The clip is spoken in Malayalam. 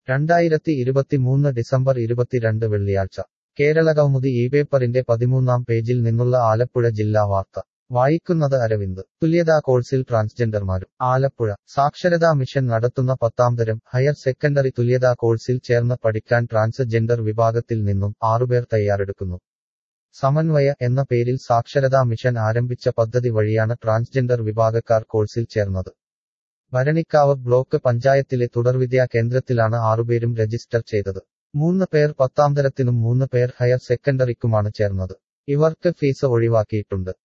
രണ്ടായിരത്തി ഇരുപത്തിമൂന്ന് ഡിസംബർ ഇരുപത്തിരണ്ട് വെള്ളിയാഴ്ച കേരളകൗമുദി ഈ പേപ്പറിന്റെ പതിമൂന്നാം പേജിൽ നിന്നുള്ള ആലപ്പുഴ ജില്ലാ വാർത്ത വായിക്കുന്നത് അരവിന്ദ് തുല്യതാ കോഴ്സിൽ ട്രാൻസ്ജെൻഡർമാരും ആലപ്പുഴ സാക്ഷരതാ മിഷൻ നടത്തുന്ന പത്താംതരം ഹയർ സെക്കൻഡറി തുല്യതാ കോഴ്സിൽ ചേർന്ന് പഠിക്കാൻ ട്രാൻസ്ജെൻഡർ വിഭാഗത്തിൽ നിന്നും ആറുപേർ തയ്യാറെടുക്കുന്നു സമന്വയ എന്ന പേരിൽ സാക്ഷരതാ മിഷൻ ആരംഭിച്ച പദ്ധതി വഴിയാണ് ട്രാൻസ്ജെൻഡർ വിഭാഗക്കാർ കോഴ്സിൽ ചേർന്നത് ഭരണിക്കാവ് ബ്ലോക്ക് പഞ്ചായത്തിലെ തുടർവിദ്യാ കേന്ദ്രത്തിലാണ് ആറുപേരും രജിസ്റ്റർ ചെയ്തത് മൂന്ന് പേർ പത്താംതരത്തിനും മൂന്ന് പേർ ഹയർ സെക്കൻഡറിക്കുമാണ് ചേർന്നത് ഇവർക്ക് ഫീസ് ഒഴിവാക്കിയിട്ടുണ്ട്